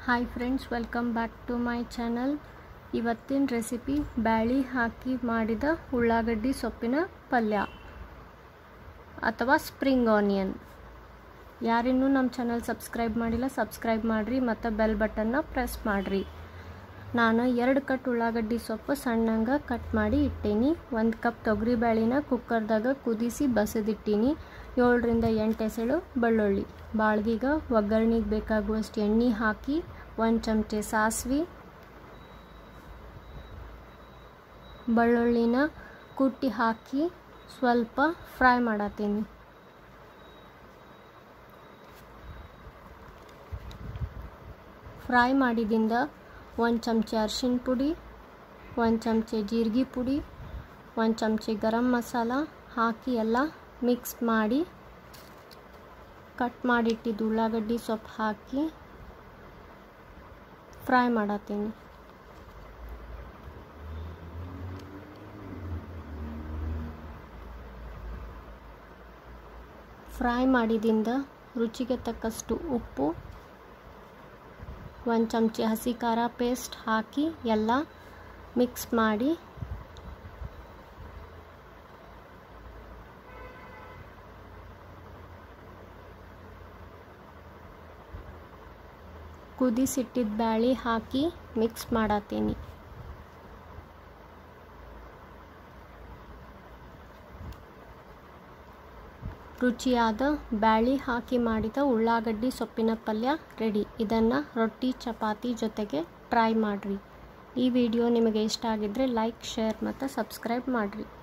hi friends welcome back to my channel ಇವತ್ತಿನ recipe ಬ್ಯಾಳಿ ಹಾಕಿ ಮಾಡಿದ ಉಳ್ಳಾಗಡ್ಡಿ ಸೊಪ್ಪಿನ ಪಲ್ಯ ಅಥವಾ ಸ್ಪ್ರಿಂಗ್ ಆನಿಯನ್ ಯಾರಿನ್ನೂ ನಮ್ಮ ಚಾನಲ್ ಸಬ್ಸ್ಕ್ರೈಬ್ ಮಾಡಿಲ್ಲ ಸಬ್ಸ್ಕ್ರೈಬ್ ಮಾಡಿರಿ ಮತ್ತು ಬೆಲ್ ಬಟನ್ನ ಪ್ರೆಸ್ ಮಾಡಿರಿ ನಾನು ಎರಡು ಕಟ್ ಉಳ್ಳಾಗಡ್ಡಿ ಸೊಪ್ಪು ಸಣ್ಣಂಗೆ ಕಟ್ ಮಾಡಿ ಇಟ್ಟೀನಿ ಒಂದು ಕಪ್ ತೊಗರಿ ಬೇಳಿನ ಕುಕ್ಕರ್ದಾಗ ಕುದಿಸಿ ಬಸದಿಟ್ಟೀನಿ ಏಳರಿಂದ ಎಂಟು ಎಸಳು ಬೆಳ್ಳುಳ್ಳಿ ಬಾಳ್ಗಿಗೆ ಒಗ್ಗರಣೆಗೆ ಬೇಕಾಗುವಷ್ಟು ಎಣ್ಣೆ ಹಾಕಿ ಒಂದು ಚಮಚೆ ಸಾಸಿವೆ ಬೆಳ್ಳುಳ್ಳಿನ ಕುಟ್ಟಿ ಹಾಕಿ ಸ್ವಲ್ಪ ಫ್ರೈ ಮಾಡತ್ತೀನಿ ಫ್ರೈ ಮಾಡಿದಿಂದ ಒಂದು ಚಮಚೆ ಅರ್ಶಿಣ ಪುಡಿ ಒಂದು ಚಮಚೆ ಜೀರಿಗೆ ಪುಡಿ ಒಂದು ಚಮಚೆ ಗರಂ ಮಸಾಲ ಹಾಕಿ ಎಲ್ಲ ಮಿಕ್ಸ್ ಮಾಡಿ ಕಟ್ ಮಾಡಿಟ್ಟಿದ್ದು ಉಳ್ಳಾಗಡ್ಡಿ ಸೊಪ್ಪು ಹಾಕಿ ಫ್ರೈ ಮಾಡತ್ತೀನಿ ಫ್ರೈ ಮಾಡಿದಿಂದ ರುಚಿಗೆ ತಕ್ಕಷ್ಟು ಉಪ್ಪು ಒಂದು ಚಮಚೆ ಹಸಿ ಖಾರ ಪೇಸ್ಟ್ ಹಾಕಿ ಎಲ್ಲ ಮಿಕ್ಸ್ ಮಾಡಿ ಕುದಿಸಿಟ್ಟಿದ್ದ ಬ್ಯಾಳಿ ಹಾಕಿ ಮಿಕ್ಸ್ ಮಾಡತ್ತೀನಿ ರುಚಿಯಾದ ಬ್ಯಾಳಿ ಹಾಕಿ ಮಾಡಿದ ಉಳ್ಳಾಗಡ್ಡಿ ಸೊಪ್ಪಿನ ಪಲ್ಯ ರೆಡಿ ಇದನ್ನು ರೊಟ್ಟಿ ಚಪಾತಿ ಜೊತೆಗೆ ಟ್ರೈ ಮಾಡಿರಿ ಈ ವಿಡಿಯೋ ನಿಮಗೆ ಇಷ್ಟ ಆಗಿದ್ದರೆ ಲೈಕ್ ಶೇರ್ ಮತ್ತು ಸಬ್ಸ್ಕ್ರೈಬ್ ಮಾಡಿರಿ